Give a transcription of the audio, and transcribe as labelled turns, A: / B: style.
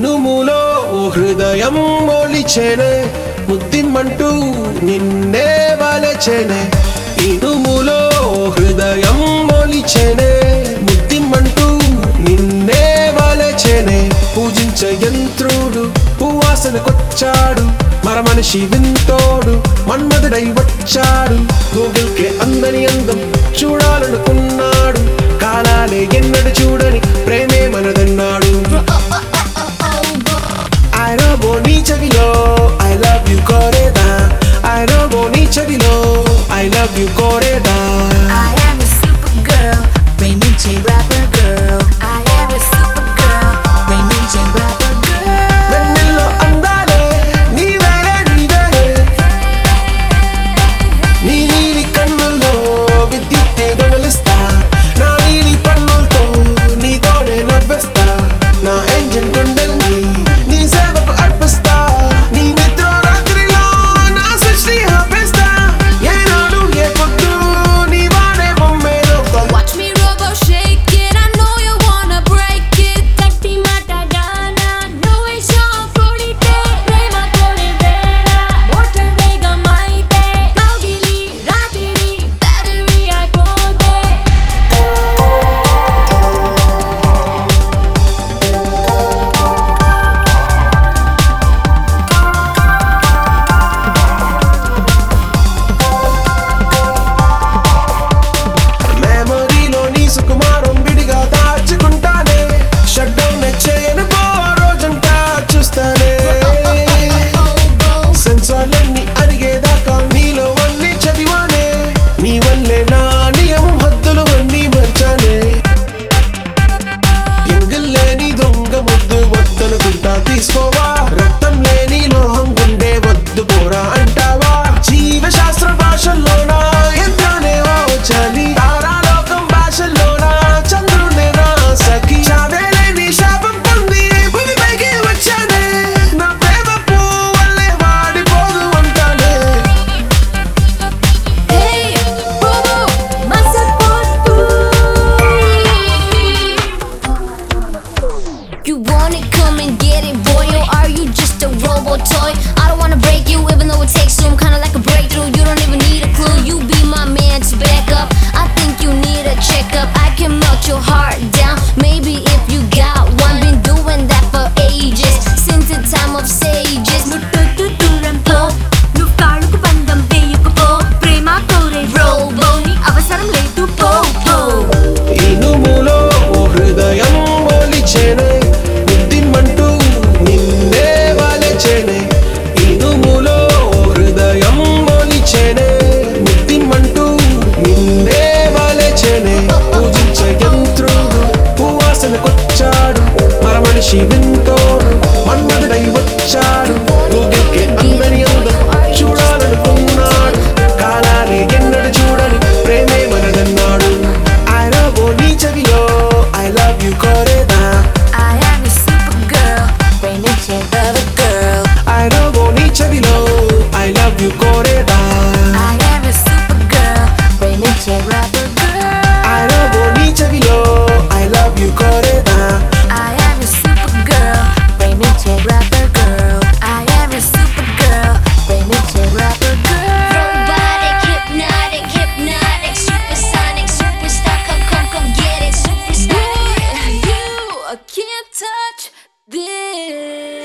A: ఇనుములో ఓ హృదయం మొలిచెనే ముద్దిమ్మంటూ నిన్నే వలచెనే ఇనుములో ఓ హృదయం మొలిచెనే ముద్దిమ్మంటూ నిన్నే వలచెనే పూజించ యంత్రుడు పువ్వాసనకొచ్చాడు మర మనిషి వింతోడు మన్మధుడై వచ్చాడు గూగుల్ కే అందని అందం చూడాలనుకున్నాడు కాలాలే ఎన్నడు చూడని ప్రేమే మనదన్నాడు I love నీ చెవిలో I love you కోరేదా I love నీ చెవిలో I love you కోరేదా
B: I am a super girl, ప్రేమించే rapper girl. I am a super girl, ప్రేమించే rapper girl.
A: వెన్నెల్లో అందాలే నీవేలే నీవేలే నీ నీలి కన్నుల్లో విద్యుత్తే దొంగలిస్తా నా నీలి పన్నులతో నీతోనే నవ్వేస్తా నా ఎంజిన్ గుండెల్ని నీ సేవకు అర్పిస్తా నీ నిద్ర రాత్రిలో నా సృష్టి ఆపేస్తా ఏనాడు ఏ పొద్దు నీ వాడే బొమ్మేలో
B: Watch me robo shake it, I know you wanna break it. గట్టి మాటగానా, నువ్వే షాపుడితే, ప్రేమ కొనివేనా, మోటార్ వేగమైతే, కౌగిలి రాత్రి, battery అయిపోతే.
A: మెమరీలో నీ సుకుమారం విడిగా దాచుకుంటానే షట్ డౌన్ చేయను పో రోజంతా చూస్తానే సెన్సార్లన్నీ అడిగేదాకా నీలో అన్ని చదివానే నీ వల్లే నా నియమం హద్దులు అన్నీ మర్చానే ఎంగిల్ లేని దొంగ ముద్దు వద్దనుకుంటా తీసుకోవా రక్తం లేని లోహం గుండె వద్దు పోరా అంటావా జీవశాస్త్ర భాషల్లోనా యంత్రానే ఓ చలి తారాలోకం భాషల్లోనా చంద్రునే నా సఖి చావే లేని శాపం పొంది భూమిపైకి వచ్చానే నా ప్రేమ పువ్వల్లే వాడిపోదు అంటానే
B: Hey, Bobo, masakotu. You wanna come and get it, boy, or are you just a robot toy? I don't wanna break you, even though it takes some kinda like a breakthrough. You don't even need a clue, you be my man to back up. I think you need a checkup. I can melt your heart down. Maybe if you got one, been doing that for ages since the time of sages.
C: ముట్టొద్దు దూరంతో నువ్వు కాళ్ళకు బంధం వేయకపో ప్రేమ కోరే robo నీ అవసరం లేదు పో పో
A: ఇనుములో ఓ హృదయం ఒలిచెనే ముద్దిమ్మంటూ నిన్నే వలచెనే ఇనుములో ఓ హృదయం ఒలిచెనే ముద్దిమ్మంటూ నిన్నే వలచెనే పూజించ యంత్రుడు పువ్వాసనకొచ్చాడు మర మనిషి వింతోడు మన్మధుడై వచ్చాడు గూగుల్కే అందరి అందం చూడాలనుకున్నాడు కాలాలే ఎన్నడు చూడని ప్రేమే మనదన్నాడు I love నీ చెవిలో I love you కోరేదా
B: I am a super girl, ప్రేమించే lover girl.
A: I love నీ చెవిలో I love you కోరేదా
B: I am a super girl, ప్రేమించే rapper girl.
A: I love నీ చెవిలో I love you కోరేదా
B: I am a super girl, ప్రేమించే rapper girl. I am a super girl, ప్రేమించే rapper girl. Robotic, hypnotic, hypnotic, supersonic, superstar. Come, come, come get it, superstar. You can't touch this.